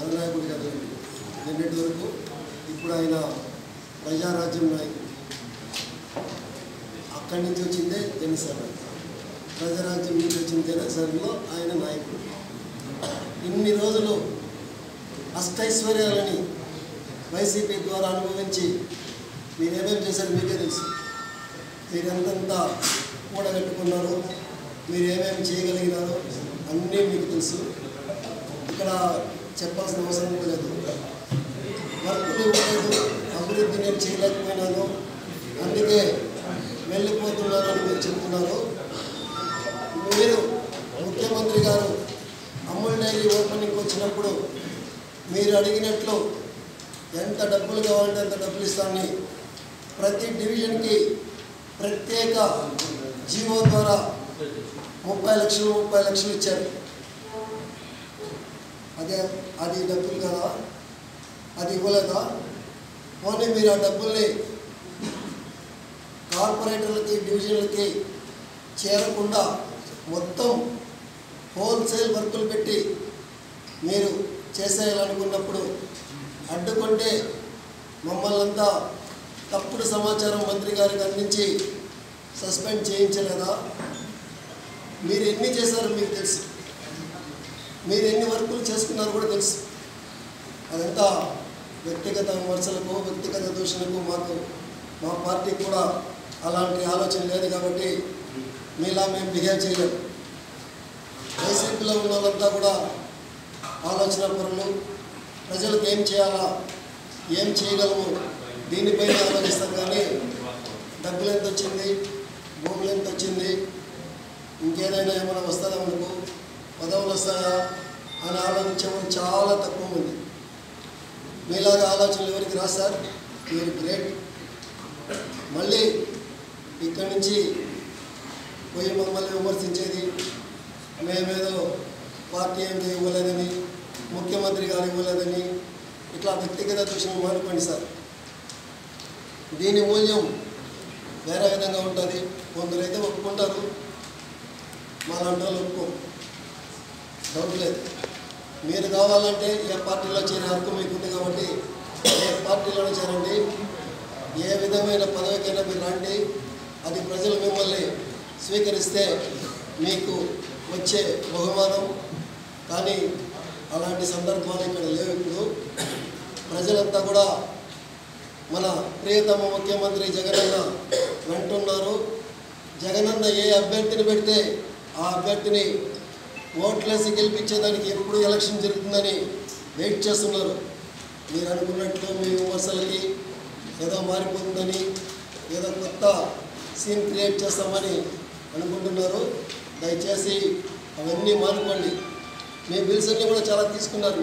అధినాయకుడిగా నిన్నటి వరకు ఇప్పుడు ఆయన ప్రజారాజ్యం నాయకుడు అక్కడి నుంచి వచ్చిందే జనసేన ప్రజారాజ్యం నుంచి వచ్చిన జనసేనలో ఆయన నాయకుడు ఇన్ని రోజులు అష్టైశ్వర్యాలని వైసీపీ ద్వారా అనుభవించి మీరేమేం చేశారు మీకే తెలుసు మీరు ఎంతెంత కూడగట్టుకున్నారు మీరు ఏమేమి చేయగలిగినారో అన్నీ మీకు తెలుసు ఇక్కడ చెప్పాల్సిన అవసరం కూడా లేదు వర్కులు ఇవ్వలేదు అభివృద్ధి నేను చేయలేకపోయినాను అందుకే వెళ్ళిపోతున్నాను అని మీరు చెప్తున్నారు మీరు ముఖ్యమంత్రి గారు అమూల్ డైరీ ఓపెనింగ్కి వచ్చినప్పుడు మీరు అడిగినట్లు ఎంత డబ్బులు కావాలంటే అంత డబ్బులు ఇస్తానని ప్రతి డివిజన్కి ప్రత్యేక జీవో ద్వారా ముప్పై లక్షలు ముప్పై లక్షలు ఇచ్చారు అదే అది డబ్బులు కదా అది ఇవ్వలేదా పోనీ మీరు ఆ డబ్బుల్ని కార్పొరేటర్లకి డివిజన్లకి చేరకుండా మొత్తం హోల్సేల్ వర్కులు పెట్టి మీరు చేసేయాలనుకున్నప్పుడు అడ్డుకుంటే మమ్మల్ని అంతా తప్పుడు సమాచారం మంత్రి గారికి అందించి సస్పెండ్ చేయించలేదా మీరు ఎన్ని చేశారో మీకు తెలుసు మీరు ఎన్ని వర్కులు చేసుకున్నారో కూడా తెలుసు అదంతా వ్యక్తిగత విమర్శలకు వ్యక్తిగత దూషణకు మాకు మా పార్టీ కూడా అలాంటి ఆలోచన లేదు కాబట్టి మీలా మేము బిహేవ్ చేయలేము వైసీపీలో ఉన్న వాళ్ళంతా కూడా ఆలోచన పరులు ప్రజలకు ఏం చేయాలా ఏం చేయగలము దీనిపైన ఆలోచిస్తాం కానీ డబ్బులు ఎంత వచ్చింది భూములు ఎంత వచ్చింది ఇంకేదైనా ఏమైనా వస్తుందా మనకు పదవులు వస్తాయా అని ఆలోచించే వాళ్ళు చాలా తక్కువ మంది మీలాగా ఆలోచనలు ఎవరికి రాశారు మీరు గ్రేట్ మళ్ళీ ఇక్కడి నుంచి పోయి మమ్మల్ని విమర్శించేది మేమేదో పార్టీ ఏం ఇవ్వలేదని ముఖ్యమంత్రి గారు ఇవ్వలేదని ఇట్లా వ్యక్తిగత దృష్టిని మానుకోండి సార్ దీని మూల్యం వేరే విధంగా ఉంటుంది కొందరైతే ఒప్పుకుంటారు మా లాంటి వాళ్ళు ఒప్పుకో డౌట్ లేదు మీరు కావాలంటే ఏ పార్టీలో చేరే హక్కు మీకు ఉంది కాబట్టి ఏ పార్టీలోనే చేరండి ఏ విధమైన పదవికైనా మీరు రండి అది ప్రజలు మిమ్మల్ని స్వీకరిస్తే మీకు వచ్చే బహుమానం కానీ అలాంటి సందర్భాలు ఇక్కడ లేవు ఇప్పుడు ప్రజలంతా కూడా మన ప్రియతమ ముఖ్యమంత్రి జగనన్న వెంటున్నారు జగనన్న ఏ అభ్యర్థిని పెడితే ఆ అభ్యర్థిని ఓట్లేసి గెలిపించేదానికి ఎప్పుడు ఎలక్షన్ జరుగుతుందని వెయిట్ చేస్తున్నారు మీరు అనుకున్నట్లు మీ విమర్శలకి ఏదో మారిపోతుందని ఏదో కొత్త సీన్ క్రియేట్ చేస్తామని అనుకుంటున్నారు దయచేసి అవన్నీ మానుకోండి మీ బిల్స్ అన్నీ కూడా చాలా తీసుకున్నారు